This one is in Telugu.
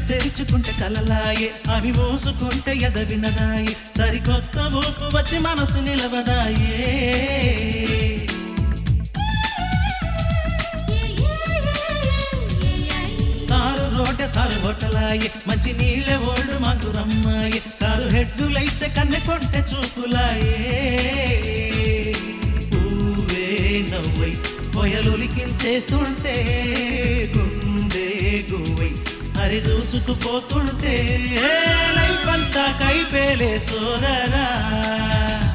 తెరుచుకుంటే కలలాయే అవి మోసుకుంటే ఎద వినదాయి సరికొత్త ఊపు వచ్చి మనసు నిలవదాయే కారు రోడ్డు స్టారు హోటలాయి మంచి నీళ్ళే ఓల్డ్ మధురమ్మాయి కారు హెడ్డు లైట్స్ కన్నె కొంటె చూపులాయే పువ్వే నవ్వై పొయలులికించేస్తుంటే గుండె గువ్వై హరి దూసుకుపోతుంటే లైఫ్ అంతా కైపేలే సోదరా